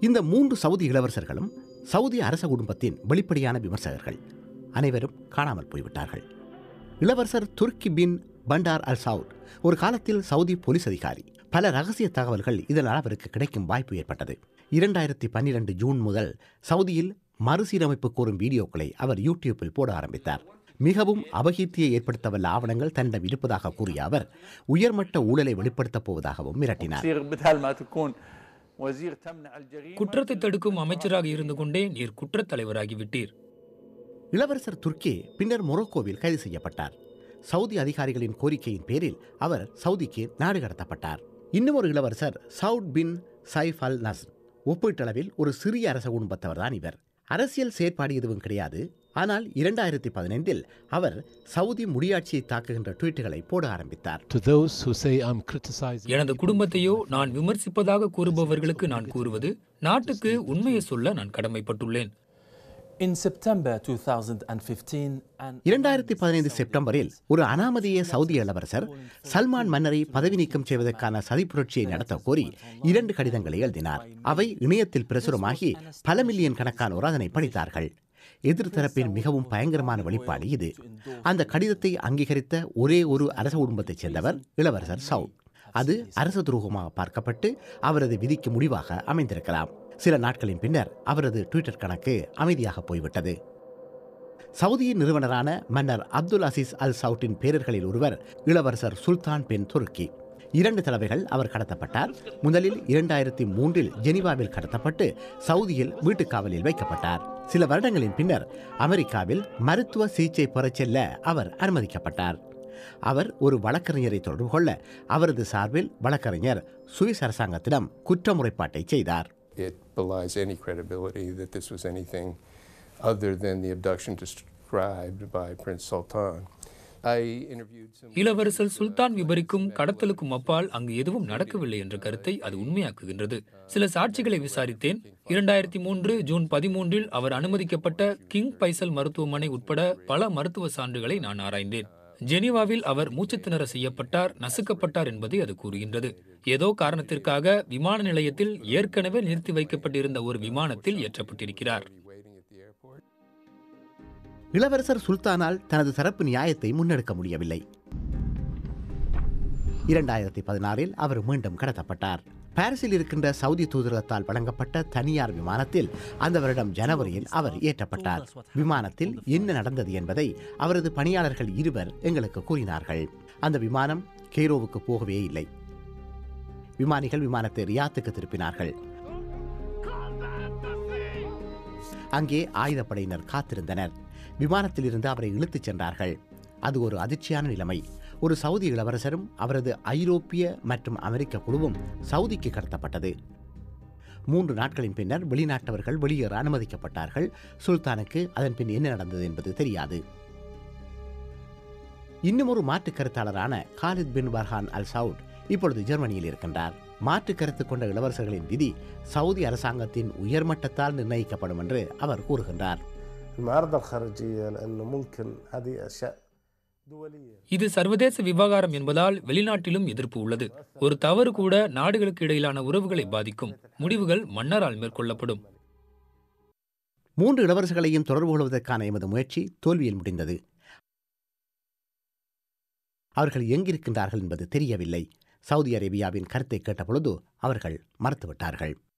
இந்த மூன்று Saudi இளவரசர்களும் Saudi அரச குடும்பத்தின் வெளிப்படையான விமர்சகர்கள் அனைவரும் காணாமல் போய்விட்டார்கள் இளவரசர் துர்க்கி பின் பண்டார் அல் சவுட் ஒரு காலத்தில் சவுதி போலீஸ் அதிகாரி பல ரகசிய தகவல்கள் இதனால் அவருக்கு கிடைக்கும் வாய்ப்பு ஏற்பட்டது இரண்டாயிரத்தி பன்னிரண்டு ஜூன் முதல் சவுதியில் மறுசீரமைப்பு கோரும் வீடியோக்களை அவர் யூடியூப்பில் போட ஆரம்பித்தார் மிகவும் அபகீர்த்தியை ஏற்படுத்தவல்ல ஆவணங்கள் தன்னிடம் இருப்பதாக கூறிய அவர் உயர்மட்ட ஊழலை வெளிப்படுத்தப் போவதாகவும் மிரட்டினார் تصير بدل ما تكون وزير تمنع الجريمه குற்றத்தை தடுக்கும் அமைச்சராக இருந்து கொண்டே நீர் குற்றத் தலைவராகிவிட்டீர் இளவரசர் துர்க்கி பின்னர் மொரோக்கோவில் கைது செய்யப்பட்டார் சவுதி அதிகாரிகளின் கோரிக்கையின் பேரில் அவர் சவுதிக்கு நாடு கடத்தப்பட்டார் இன்னும் ஒரு இளவரசர் சவுட் பின் சைஃப் அல் நஸ் ஒப்பீட்டளவில் ஒரு சிறிய அரச குடும்பத்தவர்தான் இவர் அரசியல் செயற்பாடு எதுவும் கிடையாது ஆனால் இரண்டாயிரத்தி பதினைந்தில் அவர் சவுதி முடியாட்சியை தாக்குகின்ற ட்வீட்டுகளை போட ஆரம்பித்தார் To those who say I'm criticizing எனது குடும்பத்தையோ நான் விமர்சிப்பதாக கூறுபவர்களுக்கு நான் கூறுவது நாட்டுக்கு உண்மையை சொல்ல நான் கடமைப்பட்டுள்ளேன் In September 2015, an இரண்டாயிரத்தி பதினைந்து செப்டம்பரில் ஒரு அனாமதேய சவுதி இளவரசர் சல்மான் மன்னரை பதவி நீக்கம் செய்வதற்கான சதிப்புரட்சியை நடத்த கோரி இரண்டு கடிதங்களை எழுதினார் அவை இணையத்தில் பிரசுரமாகி பல மில்லியன் கணக்கானோர் அதனை படித்தார்கள் எதிர்த்தரப்பின் மிகவும் பயங்கரமான வெளிப்பாடு இது அந்த கடிதத்தை அங்கீகரித்த ஒரே ஒரு அரச குடும்பத்தைச் சேர்ந்தவர் இளவரசர் சவுட் அது அரச துரோகமாக பார்க்கப்பட்டு அவரது விதிக்கு முடிவாக அமைந்திருக்கலாம் சில நாட்களின் பின்னர் அவரது ட்விட்டர் கணக்கு அமைதியாக போய்விட்டது சவுதியின் நிறுவனரான மன்னர் அப்துல் அசீஸ் அல் சவுட்டின் பேரர்களில் ஒருவர் இளவரசர் சுல்தான் பின் துருக்கி இரண்டு தடவைகள் அவர் கடத்தப்பட்டார் முதலில் இரண்டாயிரத்தி மூன்றில் ஜெனீவாவில் கடத்தப்பட்டு சவுதியில் வீட்டுக்காவலில் வைக்கப்பட்டார் சில வருடங்களின் பின்னர் அமெரிக்காவில் மருத்துவ சிகிச்சை பெறச் செல்ல அவர் அனுமதிக்கப்பட்டார் அவர் ஒரு வழக்கறிஞரை தொடர்பு கொள்ள அவரது சார்பில் வழக்கறிஞர் சுவிஸ் அரசாங்கத்திடம் குற்ற முறைப்பாட்டை செய்தார் It belies any credibility that this was anything other than the abduction described by Prince Sultan. I interviewed some. இளவரசர் சுல்தான் விபரிக்கும் கடத்தலுக்கும் அப்பால் அங்கு எதுவும் நடக்கவில்லை என்ற கருத்தை அது உண்மையாக்குகின்றது சில சாட்சிகளை விசாரித்தேன் இரண்டாயிரத்தி மூன்று ஜூன் பதிமூன்றில் அவர் அனுமதிக்கப்பட்ட கிங் பைசல் மருத்துவமனை உட்பட பல மருத்துவ சான்றுகளை நான் ஆராய்ந்தேன் ஜெனீவாவில் அவர் மூச்சுத்திணற செய்யப்பட்டார் நசுக்கப்பட்டார் என்பதை அது கூறுகின்றது ஏதோ காரணத்திற்காக விமான நிலையத்தில் ஏற்கனவே நிறுத்தி வைக்கப்பட்டிருந்த ஒரு விமானத்தில் ஏற்றப்பட்டிருக்கிறார் Waiting at the airport. இளவரசர் சுல்தானால் தனது தரப்பு நியாயத்தை முன்னெடுக்க முடியவில்லை இரண்டாயிரத்தி பதினாறில் அவர் மீண்டும் கடத்தப்பட்டார் பாரிஸில் இருக்கின்ற சவுதி தூதரகத்தால் வழங்கப்பட்ட தனியார் விமானத்தில் அந்த வருடம் ஜனவரியில் அவர் ஏற்றப்பட்டார் விமானத்தில் என்ன நடந்தது என்பதை அவரது பணியாளர்கள் இருவர் எங்களுக்கு கூறினார்கள் அந்த விமானம் கெய்ரோவுக்கு போகவே இல்லை விமானிகள் விமானத்தை ரியாத்துக்கு திருப்பினார்கள் அங்கே ஆயுதப்படையினர் காத்திருந்தனர் விமானத்தில் இருந்து அவரை இழுத்துச் சென்றார்கள் அது ஒரு அதிர்ச்சியான நிலைமை ஒரு சவுதி இளவரசரும் அவரது ஐரோப்பிய மற்றும் அமெரிக்க குழுவும் சவுதிக்கு கடத்தப்பட்டது மூன்று நாட்களின் பின்னர் வெளிநாட்டவர்கள் வெளியேற அனுமதிக்கப்பட்டார்கள் சுல்தானுக்கு அதன் பின் என்ன நடந்தது என்பது தெரியாது இன்னும் ஒரு மாற்றுக் கருத்தாளரான காலித் பின் பர்ஹான் அல் சவுட் இப்பொழுது ஜெர்மனியில் இருக்கின்றார் மாற்றுக் கருத்து கொண்ட இளவரசர்களின் விதி சவுதி அரசாங்கத்தின் உயர்மட்டத்தால் நிர்ணயிக்கப்படும் என்று அவர் கூறுகின்றார் المعارضة الخارجية لأنه ممكن هذه أشياء دولية இது சர்வதேச விவகாரம் என்பதால் வெளிநாட்டிலும் எதிர்ப்பு உள்ளது ஒரு தவறு கூட நாடுகளுக்கு இடையிலான உறவுகளை பாதிக்கும் முடிவுகள் மன்னரால் மேற்கொள்ளப்படும் மூன்று இளவரசர்களையும் தொடர்பு கொள்வதற்கான எமது முயற்சி தோல்வியில் முடிந்தது அவர்கள் எங்கிருக்கின்றார்கள் என்பது தெரியவில்லை சவுதி அரேபியாவின் கருத்தை கேட்டபொழுது அவர்கள் மறுத்துவிட்டார்கள்